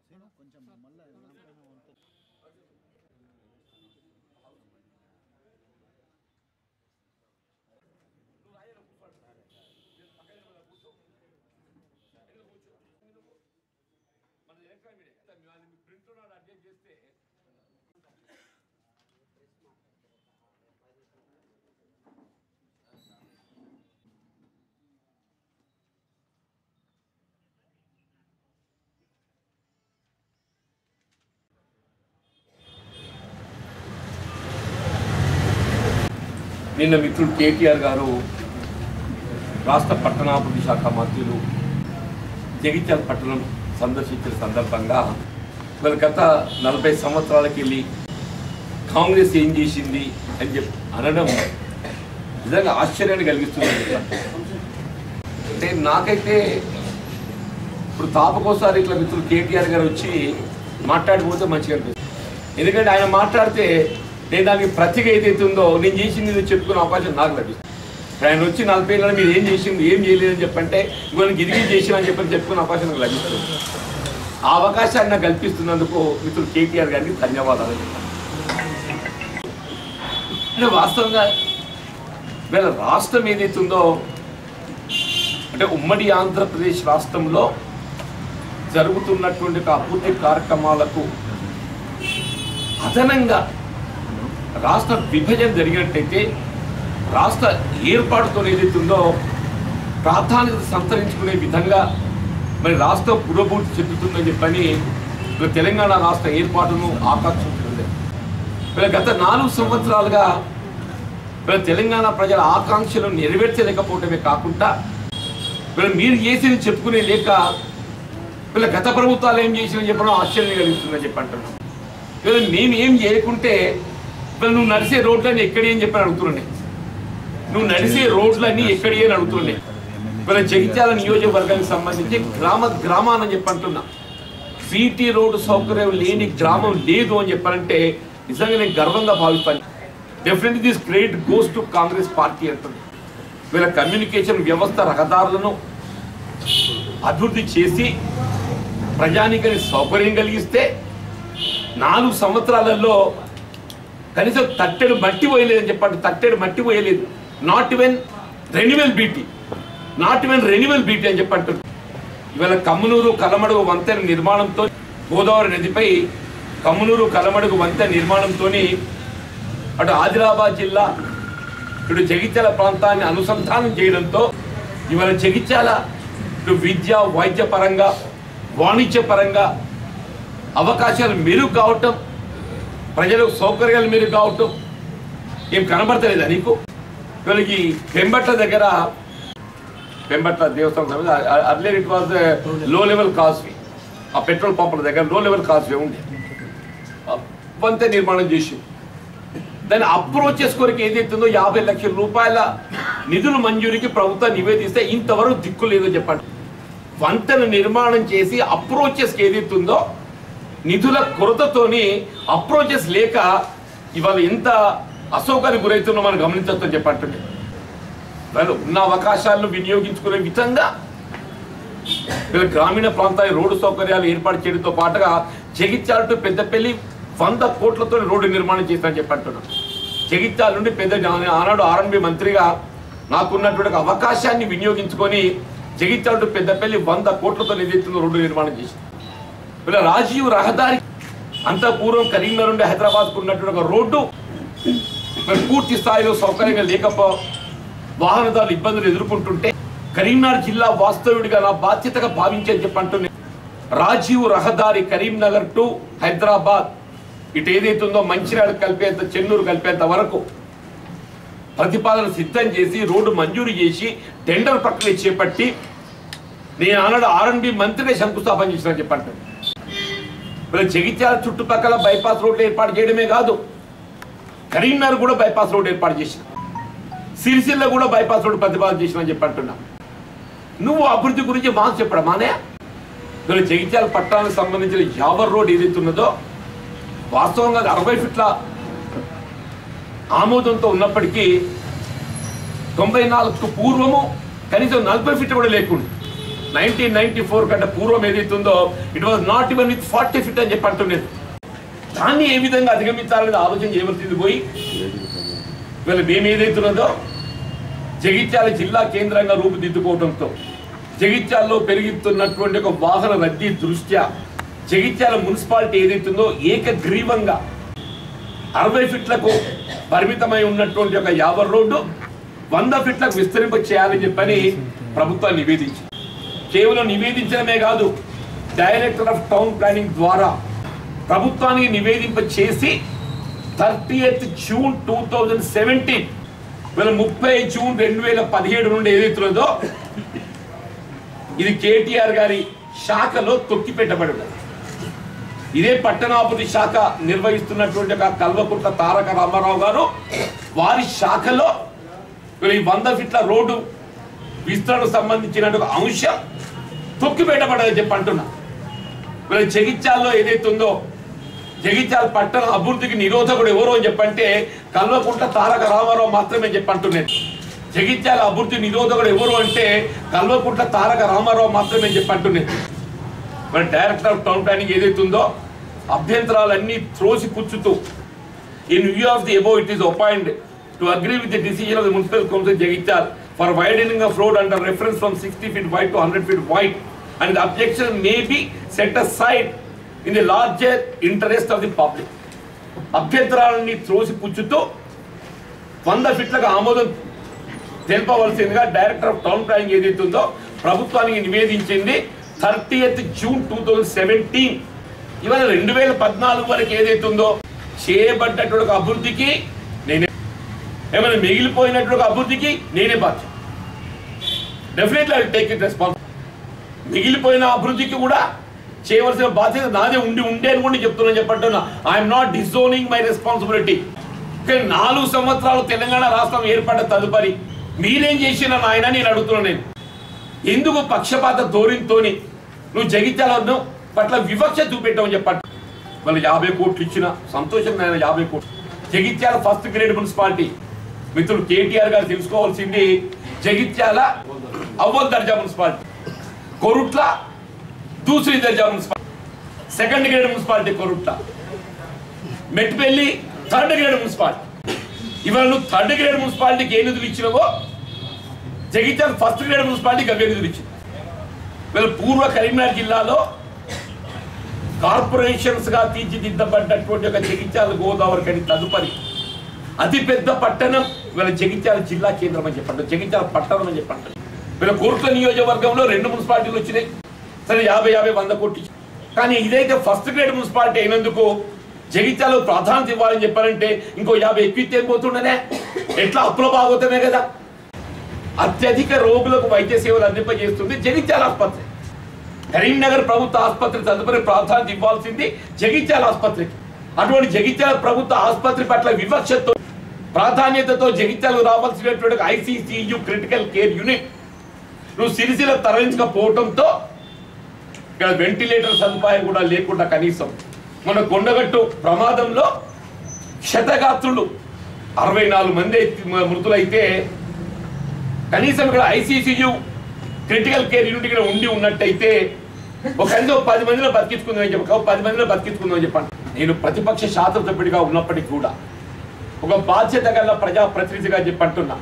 కొంచెం మళ్ళీ దానిపైన వంత నిన్న మిత్రుడు కేటీఆర్ గారు రాష్ట్ర పట్టణాభివృద్ధి శాఖ మంత్రులు జగిత్యాల పట్టణం సందర్శించిన సందర్భంగా మరి గత నలభై సంవత్సరాలకి వెళ్ళి కాంగ్రెస్ ఏం చేసింది అని చెప్పి అనడం నిజంగా ఆశ్చర్యాన్ని కలిగిస్తుంది అంటే నాకైతే ఇప్పుడు తాపకోసారి ఇట్లా మిత్రులు కేటీఆర్ గారు వచ్చి మాట్లాడిపోతే మంచిగా అనిపిస్తుంది ఎందుకంటే ఆయన మాట్లాడితే నేను దానికి ప్రతిగా ఏదైతే ఉందో నేను చేసింది ఇది చెప్పుకునే అవకాశం నాకు లభిస్తుంది ఇప్పుడు ఆయన వచ్చి నలభై ఏళ్ళ మీరు ఏం చేసింది ఏం చేయలేదని చెప్పంటే ఇవాళ గిరిగి చేసిన అని చెప్పని చెప్పుకునే అవకాశం నాకు లభిస్తుంది ఆ అవకాశాన్ని నాకు కల్పిస్తున్నందుకు మిత్రులు కేటీఆర్ గారికి ధన్యవాదాలు అంటే వాస్తవంగా వీళ్ళ రాష్ట్రం ఏదైతే ఉందో అంటే ఉమ్మడి ఆంధ్రప్రదేశ్ రాష్ట్రంలో జరుగుతున్నటువంటి ఒక అభివృద్ధి కార్యక్రమాలకు అదనంగా రాష్ట్ర విభజన జరిగినట్టయితే రాష్ట్ర ఏర్పాటుతో ఏదైతుందో ప్రాధాన్యత సంతరించుకునే విధంగా మరి రాష్ట్రం పురోభివృద్ధి చెందుతుందని చెప్పని ఇప్పుడు తెలంగాణ రాష్ట్ర ఏర్పాటును ఆకాంక్షించింది వీళ్ళ గత నాలుగు సంవత్సరాలుగా వీళ్ళ తెలంగాణ ప్రజల ఆకాంక్షలను నెరవేర్చలేకపోవటమే కాకుండా వీళ్ళు మీరు చేసేది చెప్పుకునే లేక వీళ్ళ గత ప్రభుత్వాలు ఏం చేసినా చెప్పడం ఆశ్చర్యం కలుగుతుందని చెప్పి అంటున్నాం వీళ్ళు మేము ఏం చేయకుంటే వీళ్ళు నువ్వు నడిచే రోడ్లన్నీ ఎక్కడి అని చెప్పి అడుగుతున్నాయి నువ్వు నడిచే రోడ్లన్నీ ఎక్కడి అని అడుగుతున్నాయి వీళ్ళ జగిత్యాల నియోజకవర్గానికి సంబంధించి గ్రామ గ్రామాన్ని చెప్పి అంటున్నా సిటీ రోడ్డు సౌకర్యం లేని గ్రామం లేదు అని చెప్పారంటే నిజంగా నేను గర్వంగా భావిస్తాను definitely this credit goes to Congress party అంటుంది వీళ్ళ కమ్యూనికేషన్ వ్యవస్థ రహదారులను అభివృద్ధి చేసి ప్రజానికని సౌకర్యం కలిగిస్తే నాలుగు సంవత్సరాలలో కనీసం తట్టెడు మట్టి పోయలేదని చెప్పండి తట్టెడు మట్టి పోయలేదు not even renewal BT not even renewal BT అని చెప్పంటారు ఇవాళ కమ్మునూరు కలమడుగు వంతెన నిర్మాణంతో గోదావరి నదిపై కమ్మునూరు కలమడుగు వంతెన నిర్మాణంతో అటు ఆదిలాబాద్ జిల్లా ఇటు జగిత్యాల ప్రాంతాన్ని అనుసంధానం చేయడంతో ఇవాళ జగిత్యాల ఇటు విద్య వైద్య పరంగా వాణిజ్య పరంగా అవకాశాలు మెరుగు కావటం ప్రజలకు సౌకర్యాలు మెరుగు కావటం ఏం కనబడతలేదా నీకు వీళ్ళకి పెంబట్ల దగ్గర పెంబట్ల దేవస్థానం earlier it was low level causeway ఆ పెట్రోల్ పంపుల దగ్గర లో లెవెల్ కాస్వే ఉండే ఆ వంతెన నిర్మాణం చేసి దాన్ని అప్రోచెస్ కొరకు ఏదైతుందో యాభై లక్షల రూపాయల నిధుల మంజూరికి ప్రభుత్వం నివేదిస్తే ఇంతవరకు దిక్కు లేదో చెప్పండి వంతెన నిర్మాణం చేసి అప్రోచెస్కి ఏదైతుందో నిధుల కొరతతోని అప్రోచెస్ లేక ఇవాళ ఎంత అసౌకర్యం గురవుతుందో మనం గమనించొచ్చని చెప్పండి వాళ్ళు ఉన్న అవకాశాలను వినియోగించుకునే విధంగా వీళ్ళ గ్రామీణ ప్రాంతాల రోడ్డు సౌకర్యాలు ఏర్పాటు చేయడంతో పాటుగా జగిత్యాల టు పెద్దపల్లి వంద కోట్లతో రోడ్డు నిర్మాణం చేస్తానని చెప్పంటున్నాను జగిత్యాల నుండి పెద్ద ఆనాడు ఆర్ఎన్బి మంత్రిగా నాకున్నటువంటి ఒక అవకాశాన్ని వినియోగించుకొని జగిత్యాల టు పెద్దపల్లి వంద కోట్లతో నిధులతో రోడ్డు నిర్మాణం చేసింది వీళ్ళ రాజీవ్ రహదారి అంత పూర్వం కరీంనగర్ నుండి హైదరాబాద్కు ఉన్నటువంటి ఒక రోడ్డు మరి పూర్తి స్థాయిలో సౌకర్యంగా లేకపో వాహనదారులు ఇబ్బందులు ఎదుర్కొంటుంటే కరీంనగర్ జిల్లా వాస్తవుడిగా నా బాధ్యతగా భావించని చెప్పి అంటున్నాను రాజీవ్ రహదారి కరీంనగర్ టు హైదరాబాద్ ఇటు ఏదైతుందో మంచిర్యాల కలిపేంత చెన్నూరు కలిపేంత వరకు ప్రతిపాదన సిద్ధం చేసి రోడ్డు మంజూరు చేసి టెండర్ ప్రక్రియ చేపట్టి నేను ఆనాడు ఆర్ఎన్బి మంత్రిగా శంకుస్థాపన చేసిన చెప్పంటాను వీళ్ళ జగిత్యాల చుట్టుపక్కల బైపాస్ రోడ్లు ఏర్పాటు చేయడమే కాదు కరీంనగర్ కూడా బైపాస్ రోడ్ ఏర్పాటు చేసిన సిరిసిల్ల కూడా బైపాస్ రోడ్ ప్రతిపాదన చేసిన చెప్పి అంటున్నా నువ్వు అభివృద్ధి గురించి మాకు చెప్పడం మానే వీళ్ళ జగిత్యాల పట్టణానికి సంబంధించిన యావర్ రోడ్ ఏదైతే ఉన్నదో వాస్తవంగా అది అరవై ఫీట్ల ఆమోదంతో ఉన్నప్పటికీ తొంభై నాలుగుకు పూర్వము కనీసం నలభై ఫీట్ కూడా లేకుండా నైన్టీన్ నైన్టీ ఫోర్ కంటే పూర్వం ఏదైతుందో it was not even with forty feet అని చెప్పి అంటున్నది దాన్ని ఏ విధంగా అధిగమించాలనేది ఆలోచన చేయవలసింది పోయి వీళ్ళ మేము ఏదైతున్నదో జగిత్యాల జిల్లా కేంద్రంగా రూపుదిద్దుకోవడంతో జగిత్యాల్లో పెరుగుతున్నటువంటి ఒక వాహన రద్దీ దృష్ట్యా జగిత్యాల మున్సిపాలిటీ ఏదైతుందో ఏకగ్రీవంగా అరవై ఫిట్లకు పరిమితమై ఉన్నటువంటి ఒక యాభై రోడ్డు వంద ఫిట్లకు విస్తరింప చేయాలని చెప్పని ప్రభుత్వం నివేదించింది కేవలం నివేదించడమే కాదు డైరెక్టర్ ఆఫ్ టౌన్ ప్లానింగ్ ద్వారా ప్రభుత్వానికి నివేదింప చేసి thirty eighth June two thousand seventeen వీళ్ళ ముప్పై జూన్ రెండు వేల పదిహేడు నుండి ఏదైతున్నదో ఇది కేటీఆర్ గారి శాఖలో తొక్కి పెట్టబడి ఉన్నది ఇదే పట్టణాభివృద్ధి శాఖ నిర్వహిస్తున్నటువంటి ఒక కల్వకుంట్ల తారక రామారావు గారు వారి శాఖలో వీళ్ళ ఈ వంద ఫిట్ల రోడ్డు విస్తరణకు సంబంధించిన ఒక అంశం తొక్కి పెట్టబడదని చెప్పి అంటున్నా వీళ్ళ జగిత్యాల్లో ఏదైతే ఉందో జగిత్యాల పట్టణ అభివృద్ధికి నిరోధకుడు ఎవరు అని చెప్పంటే కల్వకుంట్ల తారక రామారావు మాత్రమే చెప్పంటున్నాను జగిత్యాల అభివృద్ధి నిరోధకుడు ఎవరు అంటే కల్వకుంట్ల తారక రామారావు మాత్రమే చెప్పంటున్నాను మరి డైరెక్టర్ ఆఫ్ టౌన్ ప్లానింగ్ ఏదైతే ఉందో అభ్యంతరాలన్నీ త్రోసి పుచ్చుతూ in view of the above it is appoint to agree with the decision of the municipal council Jagtial for widening of road under reference from sixty feet wide to hundred feet wide and the objection may be set aside in the larger interest of the public అభ్యంతరాలని త్రోసి పుచ్చుతూ వంద ఫీట్లకు ఆమోదం తెలుపవలసిందిగా director of town planning ఏదైతే ఉందో ప్రభుత్వానికి నివేదించింది thirty June two thousand seventeen ఇవాళ రెండు వేల పద్నాలుగు వరకు ఏదైతే ఉందో చేయబడ్డటువంటి ఒక అభివృద్ధికి నేనే ఏమైనా మిగిలిపోయినటువంటి ఒక అభివృద్ధికి నేనే బాధ్యత definitely I take it response మిగిలిపోయిన అభివృద్ధికి కూడా చేయవలసిన బాధ్యత నాదే ఉండి ఉండే అని కూడా చెప్తున్నాను చెప్పంటున్నా I'm not disowning my responsibility కానీ నాలుగు సంవత్సరాలు తెలంగాణ రాష్ట్రం ఏర్పడ్డ తదుపరి మీరేం చేసిన నాయన నేను అడుగుతున్నాను నేను ఎందుకు పక్షపాత ధోరణితోని నువ్వు జగిత్యాలను పట్ల వివక్ష చూపెట్టావని చెప్పండి వాళ్ళు యాభై కోట్లు ఇచ్చిన సంతోషం నాయన యాభై కోట్లు జగిత్యాల ఫస్ట్ గ్రేడ్ మున్సిపాలిటీ మిత్రులు కేటీఆర్ గారు తెలుసుకోవాల్సింది జగిత్యాల అవ్వల్ దర్జా మున్సిపాలిటీ కొరుట్ల దూసరి దర్జా municipality second grade municipality Korutla Metpally third grade municipality ఇవాళ నువ్వు థర్డ్ గ్రేడ్ మున్సిపాలిటీకి ఏ నిధులు ఇచ్చినావో జగిత్యాల ఫస్ట్ గ్రేడ్ మున్సిపాలిటీకి అవే నిధులు ఇచ్చింది వీళ్ళ పూర్వ కరీంనగర్ జిల్లాలో కార్పొరేషన్స్ గా తీర్చిదిద్దబడ్డటువంటి ఒక జగిత్యాల గోదావరి కని తదుపరి అతి పెద్ద పట్టణం వీళ్ళ జగిత్యాల జిల్లా కేంద్రం అని చెప్పండి జగిత్యాల పట్టణం అని చెప్పండి వీళ్ళ కోర్టుల నియోజకవర్గంలో రెండు మున్సిపాలిటీలు వచ్చినాయి సరే యాభై యాభై వంద కోట్లు ఇచ్చి- కానీ ఇదైతే ఫస్ట్ గ్రేడ్ మున్సిపాలిటీ అయినందుకు జగిత్యాలో ప్రాధాన్యత ఇవ్వాలని చెప్పారంటే ఇంకో యాభై ఎక్కువ ఏం పోతుండనే ఎట్లా అప్పుల బాగోతమే కదా అత్యధిక రోగులకు వైద్య సేవలు అందింపజేస్తుంది జగిత్యాల ఆసుపత్రి కరీంనగర్ ప్రభుత్వ ఆసుపత్రి తదుపరి ప్రాధాన్యత ఇవ్వాల్సింది జగిత్యాల ఆసుపత్రికి అటువంటి జగిత్యాల ప్రభుత్వ ఆసుపత్రి పట్ల వివక్షతో ప్రాధాన్యతతో జగిత్యాలకు రావాల్సినటువంటి ఐసీసీయు క్రిటికల్ కేర్ యూనిట్ నువ్వు సిరిసిల తరలించకపోవడంతో ఇక్కడ వెంటిలేటర్ సదుపాయం కూడా లేకుండా కనీసం మన కొండగట్టు ప్రమాదంలో క్షతగాత్రులు అరవై నాలుగు మంది అయితే- మృతులైతే కనీసం ఇక్కడ ఐసీసీయు క్రిటికల్ కేర్ యూనిట్ ఇక్కడ ఉండి ఉన్నట్టయితే ఒక కనీసం ఒక పది మందిలో బతికించుకుందామని చెప్పి ఒక పది మందిలో బతికించుకుందామని చెప్పండి నేను ప్రతిపక్ష శాస్త్రసభ్యుడిగా ఉన్నప్పటికీ కూడా ఒక బాధ్యత గల ప్రజాప్రతినిధిగా చెప్పంటున్నా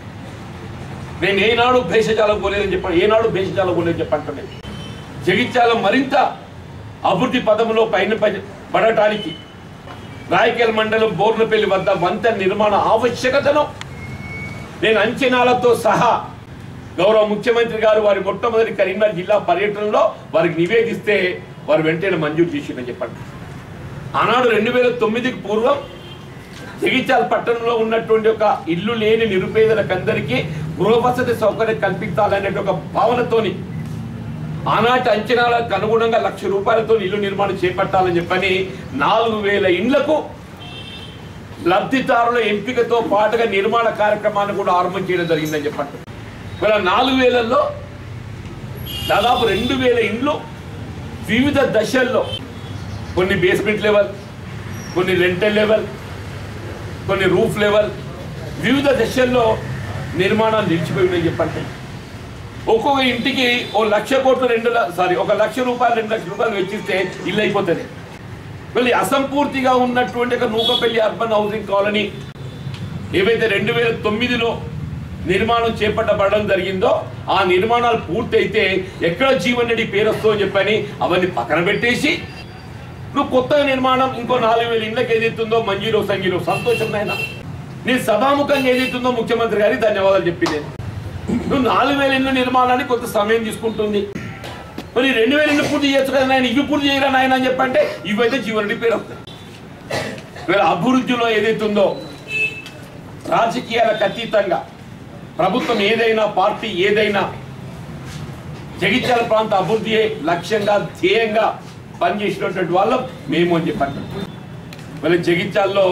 నేను ఏనాడు భేషజాలం పోలేదని చెప్పాను ఏనాడు భేషజాలం పోలేదని చెప్పంటున్నాను జగిత్యాల మరింత అభివృద్ధి పదంలో పైన ప- పడటానికి రాయకేల్ మండలం బోర్లపల్లి వద్ద వంతెన నిర్మాణ ఆవశ్యకతను నేను అంచనాలతో సహా గౌరవ ముఖ్యమంత్రి గారు వారి మొట్టమొదటి కరీంనగర్ జిల్లా పర్యటనలో వారికి నివేదిస్తే వారు వెంటనే మంజూరు చేసిందని చెప్పండి ఆనాడు రెండు వేల తొమ్మిదికి పూర్వం జగిత్యాల పట్టణంలో ఉన్నటువంటి ఒక ఇల్లు లేని నిరుపేదలకందరికీ గృహ వసతి సౌకర్యం కల్పించాలనే ఒక భావనతోని ఆనాటి అంచనాలకు అనుగుణంగా లక్ష రూపాయలతో ఇల్లు నిర్మాణం చేపట్టాలని చెప్పని నాలుగు వేల ఇండ్లకు లబ్ధిదారుల ఎంపికతో పాటుగా నిర్మాణ కార్యక్రమాన్ని కూడా ఆరంభం చేయడం జరిగిందని చెప్పండి మరి ఆ నాలుగు వేలలో దాదాపు రెండు వేల ఇండ్లు వివిధ దశల్లో కొన్ని బేస్మెంట్ లెవెల్ కొన్ని రెంటల్ లెవెల్ కొన్ని రూఫ్ లెవెల్ వివిధ దశల్లో నిర్మాణాలు నిలిచిపోయి ఉన్నాయి చెప్పండి ఒక్కొక్క ఇంటికి ఓ లక్ష కోట్లు రెండు సారీ ఒక లక్ష రూపాయలు రెండు లక్షల రూపాయలు వెచ్చిస్తే ఇల్లు అయిపోతుంది మళ్ళీ అసంపూర్తిగా ఉన్నటువంటి ఒక నూకపల్లి అర్బన్ హౌసింగ్ కాలనీ ఏవైతే రెండు వేల తొమ్మిదిలో నిర్మాణం చేపట్టబడడం జరిగిందో ఆ నిర్మాణాలు పూర్తయితే ఎక్కడ జీవన్ రెడ్డి పేరు వస్తుందో అని చెప్పని అవన్నీ పక్కన పెట్టేసి నువ్వు కొత్త నిర్మాణం ఇంకో నాలుగు వేల ఇళ్ళకి ఏదైతుందో మంజీరో సంగీరో సంతోషం నాయన నీ సభాముఖంగా ఏదైతుందో ముఖ్యమంత్రి గారికి ధన్యవాదాలు చెప్పి నేను నువ్వు నాలుగు వేల ఇళ్ళ నిర్మాణానికి కొంత సమయం తీసుకుంటుంది మరి రెండు వేల ఇళ్ళు పూర్తి చేయొచ్చు కదా నాయన ఇవి పూర్తి చేయరా నాయన అని చెప్పంటే ఇవైతే జీవన్ రెడ్డి పేరు వస్తాయి వీళ్ళ అభివృద్ధిలో ఏదైతుందో రాజకీయాలకు అతీతంగా ప్రభుత్వం ఏదైనా పార్టీ ఏదైనా జగిత్యాల ప్రాంత అభివృద్ధి లక్ష్యంగా ధ్యేయంగా పనిచేసినటువంటి వాళ్ళం మేము అని చెప్పండి మరి జగిత్యాల్లో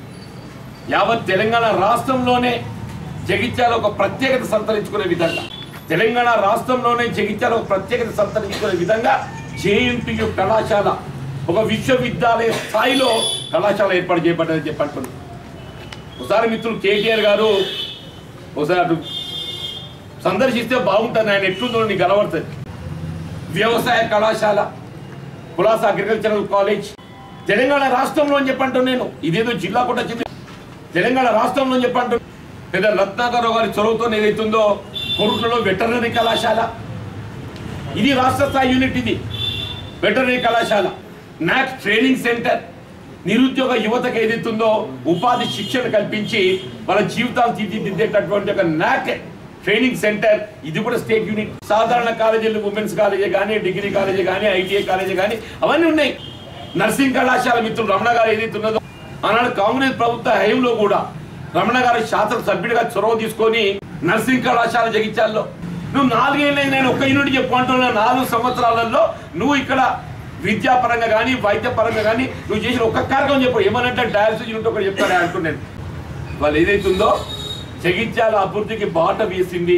యావత్ తెలంగాణ రాష్ట్రంలోనే జగిత్యాల ఒక ప్రత్యేకత సంతరించుకునే విధంగా తెలంగాణ రాష్ట్రంలోనే జగిత్యాల ఒక ప్రత్యేకత సంతరించుకునే విధంగా జేఎన్టీయు కళాశాల ఒక విశ్వవిద్యాలయ స్థాయిలో కళాశాల ఏర్పాటు చేయబడ్డదని చెప్పంటున్నాను ఒకసారి మిత్రులు కేటీఆర్ గారు ఒకసారి అటు సందర్శిస్తే బాగుంటుంది ఆయన ఎట్లుందో నీకు కనబడుతుంది వ్యవసాయ కళాశాల పులాస అగ్రికల్చరల్ కాలేజ్ తెలంగాణ రాష్ట్రంలో అని చెప్పంటూ నేను ఇదేదో జిల్లా కూడా వచ్చింది తెలంగాణ రాష్ట్రంలో అని చెప్పంటూ పెద్ద రత్నాకరరావు గారి చొరవతో ఏదైతుందో కొరుట్లలో వెటర్నరీ కళాశాల ఇది రాష్ట్ర స్థాయి యూనిట్ ఇది వెటర్నరీ కళాశాల నాక్ ట్రైనింగ్ సెంటర్ నిరుద్యోగ యువతకు ఏదైతుందో ఉపాధి శిక్షణ కల్పించి వాళ్ళ జీవితాలు తీర్చిదిద్దేటటువంటి ఒక నాక్ ట్రైనింగ్ సెంటర్ ఇది కూడా స్టేట్ యూనిట్ సాధారణ కాలేజీలు ఉమెన్స్ కాలేజీ కానీ డిగ్రీ కాలేజీ కానీ ఐటీఐ కాలేజీ కానీ అవన్నీ ఉన్నాయి నర్సింగ్ కళాశాల మిత్రులు రమణ గారు ఏదైతే ఉన్నదో ఆనాడు కాంగ్రెస్ ప్రభుత్వ హయంలో కూడా రమణ గారు శాస్త్ర సభ్యుడిగా చొరవ తీసుకొని నర్సింగ్ కళాశాల జగించాల్లో నువ్వు నాలుగేళ్ళు నేను ఒక్క యూనిట్ చెప్పు అంటున్నా నాలుగు సంవత్సరాలలో నువ్వు ఇక్కడ విద్యాపరంగా కానీ వైద్యపరంగా కానీ నువ్వు చేసిన ఒక్క కార్యక్రమం చెప్పు ఏమనంటే డయాలసిస్ యూనిట్ ఒకటి చెప్తాను అంటున్నాను వాళ్ళు ఏదైతుందో జగిత్యాల అభివృద్ధికి బాట వేసింది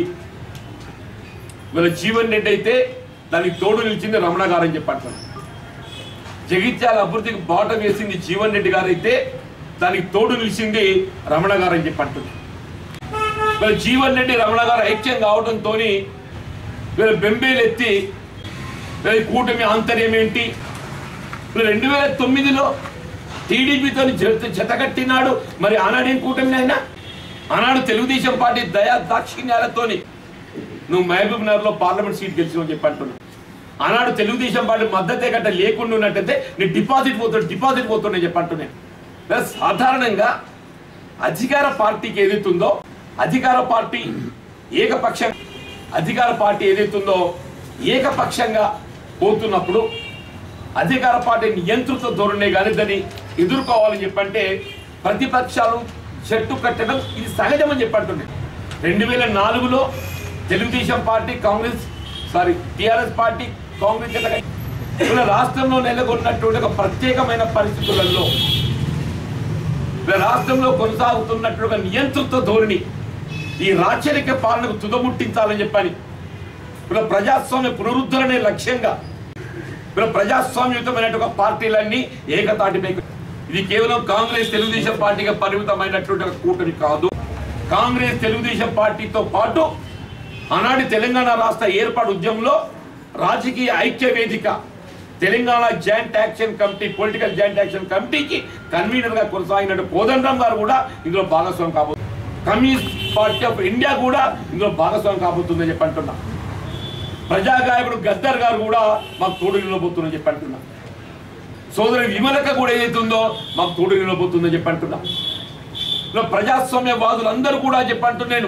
వీళ్ళ జీవన్ రెడ్డి అయితే దానికి తోడు నిలిచింది రమణ గారు అని చెప్పంటారు జగిత్యాల అభివృద్ధికి బాట వేసింది జీవన్ రెడ్డి గారు అయితే దానికి తోడు నిలిచింది రమణ గారు అని చెప్పంటుంది వీళ్ళ జీవన్ రెడ్డి రమణ గారు ఐక్యం కావడంతో వీళ్ళ బెంబేలు ఎత్తి వీళ్ళ కూటమి ఆంతర్యం ఏంటి వీళ్ళు రెండు వేల తొమ్మిదిలో టీడీపీతో జతకట్టినాడు మరి ఆనాడేం కూటమి అయినా ఆనాడు తెలుగుదేశం పార్టీ దయా దాక్షిణ్యాలతోని నువ్వు మహబూబ్ నగర్ లో పార్లమెంట్ సీట్ గెలిచినావు చెప్పి అంటున్నావు ఆనాడు తెలుగుదేశం పార్టీ మద్దతే గట్ట లేకుండా ఉన్నట్టయితే నీ డిపాజిట్ పోతుండే డిపాజిట్ పోతుండే చెప్పి అంటున్నాను ప్లస్ సాధారణంగా అధికార పార్టీకి ఏదైతుందో అధికార పార్టీ ఏకపక్ష అధికార పార్టీ ఏదైతుందో ఏకపక్షంగా పోతున్నప్పుడు అధికార పార్టీ నియంత్రిత ధోరణి కానీ దాన్ని ఎదుర్కోవాలని చెప్పంటే ప్రతిపక్షాలు చెట్టు కట్టడం ఇది సహజమని చెప్పంటున్నాయి రెండు వేల నాలుగులో Telugu Desam party Congress sorry TRS party Congress జత కట్టి- ఇలా రాష్ట్రంలో నెలకొన్నటువంటి ఒక ప్రత్యేకమైన పరిస్థితులలో ఇలా రాష్ట్రంలో కొనసాగుతున్నటువంటి ఒక నియంతృత్వ ధోరణి ఈ రాచరిక పాలనకు తుదముట్టించాలని చెప్పని ఇలా ప్రజాస్వామ్య పునరుద్ధరణే లక్ష్యంగా ఇలా ప్రజాస్వామ్యయుతమైనటువంటి ఒక పార్టీలన్నీ ఏకతాటిపై ఇది కేవలం కాంగ్రెస్ తెలుగుదేశం పార్టీగా పరిమితమైనటువంటి ఒక కూటమి కాదు కాంగ్రెస్ తెలుగుదేశం పార్టీతో పాటు ఆనాటి తెలంగాణ రాష్ట్ర ఏర్పాటు ఉద్యమంలో రాజకీయ ఐక్య వేదిక Telangana joint action committee political joint action కమిటీకి కన్వీనర్ గా కొనసాగినట్టు కోదండరాం గారు కూడా ఇందులో భాగస్వామి కాబోతుంది కమ్యూనిస్ట్ పార్టీ ఆఫ్ ఇండియా కూడా ఇందులో భాగస్వామి కాబోతుందని చెప్పి అంటున్నా ప్రజాగాయకుడు గద్దర్ గారు కూడా మాకు తోడు నిలబోతుందని చెప్పి అంటున్నా సోదరి విమలక కూడా ఏదైతుందో మాకు తోడు నిలబోతుందని చెప్పి అంటున్నా ఇలా ప్రజాస్వామ్యవాదులందరూ కూడా చెప్పంటు నేను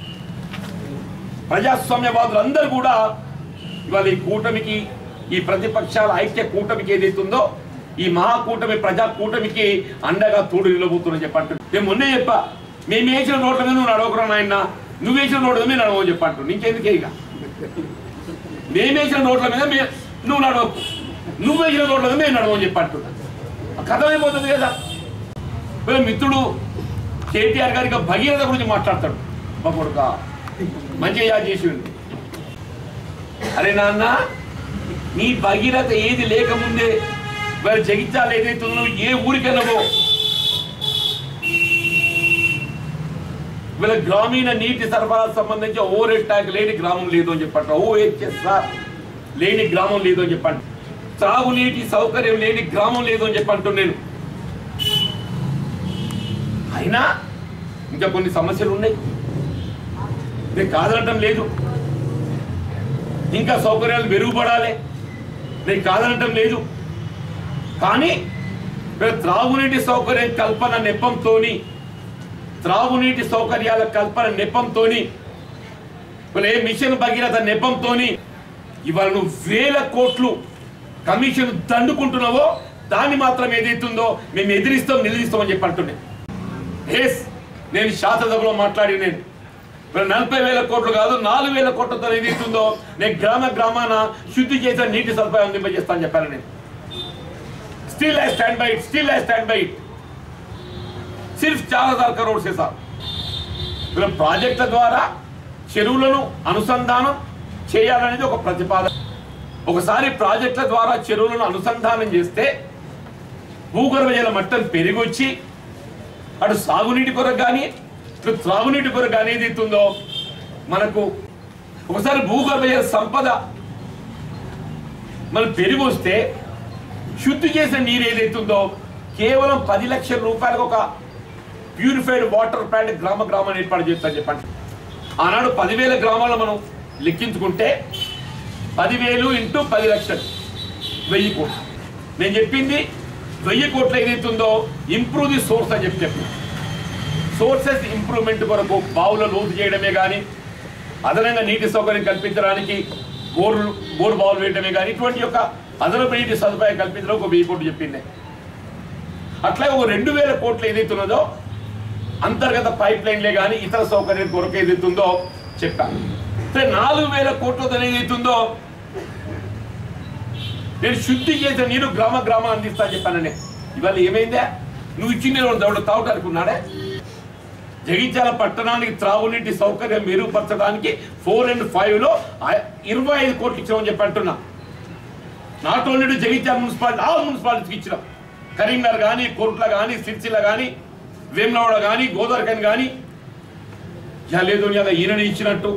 ప్రజాస్వామ్యవాదులందరూ కూడా ఇవాళ ఈ కూటమికి ఈ ప్రతిపక్షాల ఐక్య కూటమికి ఏదైతుందో ఈ మహాకూటమి ప్రజా కూటమికి అండగా తోడు నిలబోతుందని చెప్పంటు నేను మొన్నే చెప్పా మేము వేసిన నోట్ల మీద నువ్వు నడవకురా నాయన నువ్వు వేసిన నోట్ల మీద నడవని చెప్పంటు నీకెందుకే ఇక మేము వేసిన నోట్ల మీద మే నువ్వు నడవకు నువ్వు వేసిన నోట్ల మీద మేము నడవని చెప్పంటు కథ అయిపోతుంది కదా వీళ్ళ మిత్రుడు కేటీఆర్ గారికి భగీరథ గురించి మాట్లాడతాడు మా కొడుక మంచిగా యాદ చేసి ఉంది అరే నాన్న నీ భగీరథ ఏది లేకముందే మరి జగిత్యాలు ఏదైతే ఉందో ఏ ఊరికెళ్ళవో వీళ్ళ గ్రామీణ నీటి సరఫరా సంబంధించి ఓవర్ హెడ్ ట్యాంక్ లేని గ్రామం లేదు అని చెప్పంట ఓహెచ్ఎస్ఆర్ లేని గ్రామం లేదు అని చెప్పంట త్రాగునీటి సౌకర్యం లేని గ్రామం లేదు అని చెప్పంటూ నేను అయినా ఇంకా కొన్ని సమస్యలు ఉన్నాయి నేను కాదనటం లేదు ఇంకా సౌకర్యాలు మెరుగుపడాలి నేను కాదనటం లేదు కానీ వీళ్ళ త్రాగునీటి సౌకర్యం కల్పన నెపంతోని త్రాగునీటి సౌకర్యాల కల్పన నెపంతోని వీళ్ళ ఏ మిషన్ భగీరథ నెపంతోని ఇవాళ నువ్వు వేల కోట్లు కమిషన్ దండుకుంటున్నావో దాన్ని మాత్రం ఏదైతుందో మేము ఎదిరిస్తాం నిలదీస్తామని చెప్పి అంటుండే ఎస్ నేను శాసనసభలో మాట్లాడి నేను మరి నలభై వేల కోట్లు కాదు నాలుగు వేల కోట్లతో ఏదైతుందో నేను గ్రామ గ్రామాన శుద్ధి చేసిన నీటి సదుపాయం అందింపజేస్తాను చెప్పాను నేను still I stand by it still I stand by it సిర్ఫ్ చార్ హజార్ కరోడ్ సే సార్ వీళ్ళ ప్రాజెక్టుల ద్వారా చెరువులను అనుసంధానం చేయాలనేది ఒక ప్రతిపాదన ఒకసారి ప్రాజెక్టుల ద్వారా చెరువులను అనుసంధానం చేస్తే భూగర్భ జల మట్టం పెరిగొచ్చి అటు సాగునీటి కొరకు కానీ ఇటు త్రాగునీటి కొరకు కానీ ఏది ఇస్తుందో మనకు ఒకసారి భూగర్భ జల సంపద మనం పెరిగి వస్తే శుద్ధి చేసిన నీరు ఏదైతుందో కేవలం పది లక్షల రూపాయలకు ఒక ప్యూరిఫైడ్ వాటర్ ప్లాంట్ గ్రామ గ్రామాన్ని ఏర్పాటు చేస్తాను చెప్పండి ఆనాడు పదివేల గ్రామాలను మనం లెక్కించుకుంటే పదివేలు ఇంటూ పది లక్షలు వెయ్యి కోట్లు నేను చెప్పింది వెయ్యి కోట్లు ఏదైతుందో ఇంప్రూవ్ ది సోర్స్ అని చెప్పి చెప్పి సోర్సెస్ ఇంప్రూవ్మెంట్ కొరకు బావుల లోతు చేయడమే కానీ అదనంగా నీటి సౌకర్యం కల్పించడానికి బోర్లు బోర్ బావులు వేయడమే కానీ ఇటువంటి యొక్క అదనపు నీటి సదుపాయం కల్పించడం ఒక వెయ్యి కోట్లు చెప్పింది అట్లాగే ఒక రెండు వేల కోట్లు ఏదైతే ఉన్నదో అంతర్గత పైప్ లైన్లే కానీ ఇతర సౌకర్యం కొరకు ఏదైతే ఉందో చెప్పాను అంటే నాలుగు వేల కోట్లతో ఏదైతుందో నేను శుద్ధి చేసిన నీరు గ్రామ గ్రామ అందిస్తా చెప్పానని ఇవాళ ఏమైందా నువ్వు ఇచ్చిన నీరు దౌడ తాగటానికి ఉన్నాడే జగిత్యాల పట్టణానికి త్రాగునీటి సౌకర్యం మెరుగుపరచడానికి ఫోర్ అండ్ ఫైవ్ లో ఆ- ఇరవై ఐదు కోట్లు ఇచ్చామని చెప్పి అంటున్నా not only Jagtial municipality all మున్సిపాలిటీకి ఇచ్చినాం కరీంనగర్ కానీ కోట్ల కానీ సిరిసిల్ల కానీ వేములవాడ కానీ గోదావరికని కానీ ఇలా లేదు ఇలా ఈయనని ఇచ్చినట్టు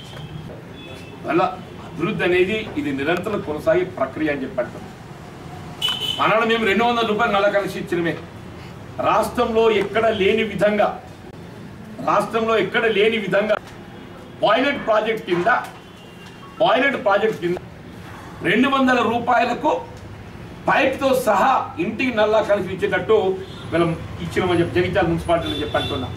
వల్ల అభివృద్ధి అనేది ఇది నిరంతరం కొనసాగే ప్రక్రియ అని చెప్పట్టు మనలో మేము రెండు వందల రూపాయలు నెల కలిసి ఇచ్చినమే రాష్ట్రంలో ఎక్కడ లేని విధంగా రాష్ట్రంలో ఎక్కడ లేని విధంగా పాయిలెట్ ప్రాజెక్ట్ కింద పాయిలెట్ ప్రాజెక్ట్ కింద రెండు వందల రూపాయలకు పైప్తో సహా ఇంటికి నల్లా కలిసి ఇచ్చేటట్టు వీళ్ళం ఇచ్చినామని చెప్పి జగిత్యాల మున్సిపాలిటీలో చెప్పంటున్నా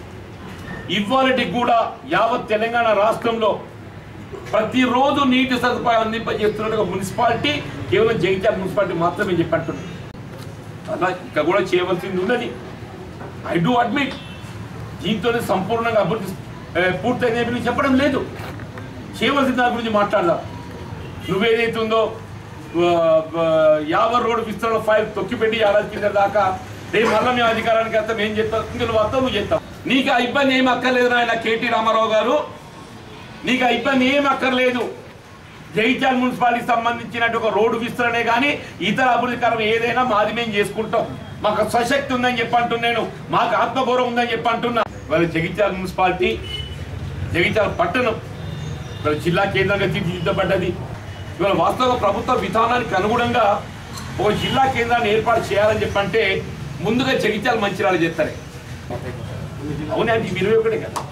ఇవాళకి కూడా యావత్ తెలంగాణ రాష్ట్రంలో ప్రతిరోజు నీటి సదుపాయం అందింపజేస్తున్న ఒక మున్సిపాలిటీ కేవలం జగిత్యాల మున్సిపాలిటీ మాత్రమే చెప్పంటున్నాను అలా ఇక్కడ కూడా చేయవలసింది ఉన్నది ఐ డూ అడ్మిట్ దీంతో సంపూర్ణంగా అభివృద్ధి ఏ, పూర్తయింది అని చెప్పడం లేదు చేయవలసిన దాని గురించి మాట్లాడదాం నువ్వేదైతే ఉందో ఆ, ఆ, యావర్ రోడ్ విస్తరణ ఫైల్ తొక్కిపెట్టి ఏడాది కింద దాకా రేపు మళ్ళీ మేము అధికారానికి వస్తాం ఏం చెప్తాం ఇంకా నువ్వు వస్తావు నువ్వు చెప్తావు నీకు ఆ ఇబ్బంది ఏం అక్కర్లేదు నాయన కేటీ రామారావు గారు నీకు ఆ ఇబ్బంది ఏం అక్కర్లేదు జగిత్యాల మున్సిపాలిటీకి సంబంధించినట్టు ఒక రోడ్డు విస్తరణే కానీ ఇతర అభివృద్ధి కార్యం ఏదైనా మాది మేము చేసుకుంటాం మాకు స్వశక్తి ఉందని చెప్పి అంటున్నాను మాకు ఆత్మగౌరవం ఉందని చెప్పి అంటున్నా వాళ్ళ జగిత్యాల మున్సిపాలిటీ జగిత్యాల పట్టణం ఇవాళ జిల్లా కేంద్రంగా తీర్చిదిద్దబడ్డది ఇవాళ వాస్తవ ప్రభుత్వ విధానానికి అనుగుణంగా ఒక జిల్లా కేంద్రాన్ని ఏర్పాటు చేయాలని చెప్పంటే ముందుగా జగిత్యాల మంచిర్యాల చేస్తారు అవునా అంటే ఇవి ఇరవై ఒకటే కదా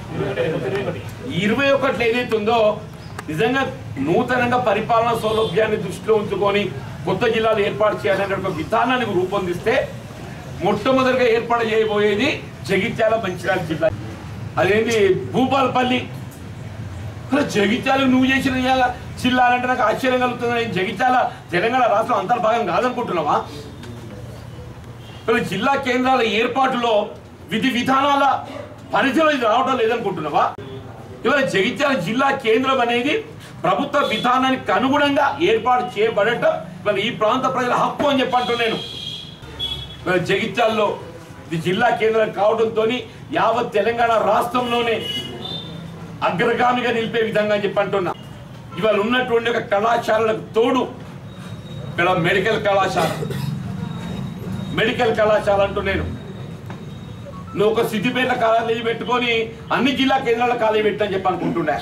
ఈ ఇరవై ఒకటి ఏదైతే ఉందో నిజంగా నూతనంగా పరిపాలనా సౌలభ్యాన్ని దృష్టిలో ఉంచుకొని కొత్త జిల్లాలు ఏర్పాటు చేయాలనే ఒక విధానాన్ని రూపొందిస్తే మొట్టమొదటిగా ఏర్పాటు చేయబోయేది జగిత్యాల మంచిర్యాల జిల్లా అదేంటి భూపాలపల్లి అసలు జగిత్యాల నువ్వు చేసిన ఇవాళ జిల్లా అంటే నాకు ఆశ్చర్యం కలుగుతుంది నేను జగిత్యాల తెలంగాణ రాష్ట్రం అంతర్భాగం కాదనుకుంటున్నావా ఇప్పుడు జిల్లా కేంద్రాల ఏర్పాటులో విధి విధానాల పరిధిలో ఇది రావడం లేదనుకుంటున్నావా ఇవాళ జగిత్యాల జిల్లా కేంద్రం అనేది ప్రభుత్వ విధానానికి అనుగుణంగా ఏర్పాటు చేయబడటం ఇవాళ ఈ ప్రాంత ప్రజల హక్కు అని చెప్పంటూ నేను ఇవాళ జగిత్యాల్లో ఇది జిల్లా కేంద్రం కావడంతో యావత్ తెలంగాణ రాష్ట్రంలోనే అగ్రగామిగా నిలిపే విధంగా అని చెప్పి అంటున్నా ఇవాళ ఉన్నటువంటి ఒక కళాశాలలకు తోడు ఇక్కడ మెడికల్ కళాశాల మెడికల్ కళాశాల అంటూ నేను నువ్వు ఒక సిద్దిపేట కాలేజీ పెట్టుకొని అన్ని జిల్లా కేంద్రాల కాలేజీ పెట్టని చెప్పి అనుకుంటుండే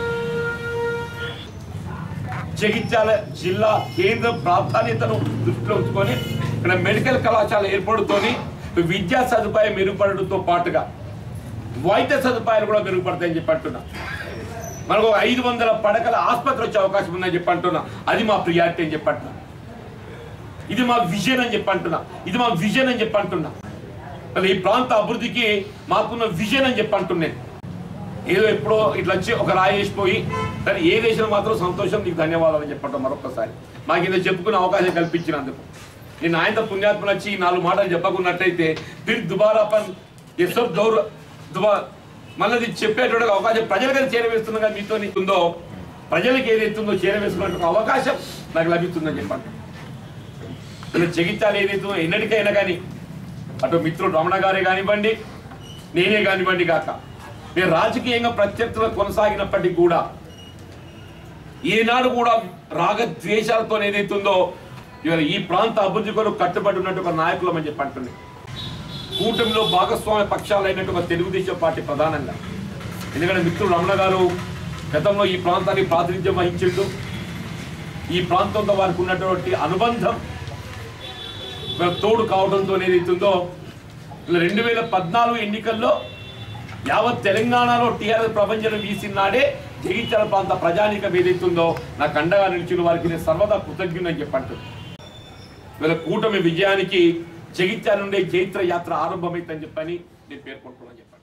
జగిత్యాల జిల్లా కేంద్ర ప్రాధాన్యతను దృష్టిలో ఉంచుకొని ఇక్కడ మెడికల్ కళాశాల ఏర్పడుతోని విద్యా సదుపాయం మెరుగుపడడంతో పాటుగా వైద్య సదుపాయాలు కూడా మెరుగుపడతాయని చెప్పి అంటున్నా మనకు ఒక ఐదు వందల పడకల ఆసుపత్రి వచ్చే అవకాశం ఉందని చెప్పి అంటున్నా అది మా ప్రియారిటీ అని చెప్పి అంటున్నా ఇది మా విజన్ అని చెప్పి అంటున్నా ఇది మా విజన్ అని చెప్పి అంటున్నా అసలు ఈ ప్రాంత అభివృద్ధికి మాకున్న విజన్ అని చెప్పి అంటున్నాను ఏదో ఎప్పుడో ఇట్లా వచ్చి ఒక రాయి వేసిపోయి కానీ ఏ దేశం మాత్రం సంతోషం నీకు ధన్యవాదాలు అని చెప్పటం మరొకసారి మాకు ఇంత చెప్పుకునే అవకాశం కల్పించినందుకు నేను ఆయనతో పుణ్యాత్మలు వచ్చి ఈ నాలుగు మాటలు చెప్పకున్నట్టయితే ఫిర్ దుబారా పన్ ये सब दौर దుబా మళ్ళీ ఇది చెప్పేటువంటి అవకాశం ప్రజలకు చేరవేస్తుండగా మీతో ఉందో ప్రజలకు ఏదైతుందో చేరవేసుకున్న అవకాశం నాకు లభిస్తుందని చెప్పండి ఇలా జగిత్యాలు ఏదైతుందో ఎన్నటికైనా కానీ అటు మిత్రుడు రమణ గారే కానివ్వండి నేనే కానివ్వండి కాక నేను రాజకీయంగా ప్రత్యర్థులు కొనసాగినప్పటికీ కూడా ఈనాడు కూడా రాగ ద్వేషాలతో ఏదైతుందో ఇవాళ ఈ ప్రాంత అభివృద్ధి కొరకు కట్టుబడి ఉన్నట్టు ఒక నాయకులం అని చెప్పి అంటుంది కూటమిలో భాగస్వామ్య పక్షాలైనట్టు ఒక తెలుగుదేశం పార్టీ ప్రధానంగా ఎందుకంటే మిత్రుడు రమణ గారు గతంలో ఈ ప్రాంతానికి ప్రాతినిధ్యం వహించిండు ఈ ప్రాంతంతో వారికి ఉన్నటువంటి అనుబంధం ఇవాళ తోడు కావడంతో ఏదైతుందో ఇలా రెండు వేల పద్నాలుగు ఎన్నికల్లో యావత్ తెలంగాణలో టీఆర్ఎస్ ప్రపంచం వీసినాడే జగిత్యాల ప్రాంత ప్రజానీకం ఏదైతుందో నాకు అండగా నిలిచిన వారికి నేను సర్వదా కృతజ్ఞుని చెప్పంటు వీళ్ళ కూటమి విజయానికి జగిత్యాల నుండే చైత్ర యాత్ర ఆరంభమైందని చెప్పని నేను పేర్కొంటున్నాను చెప్పాను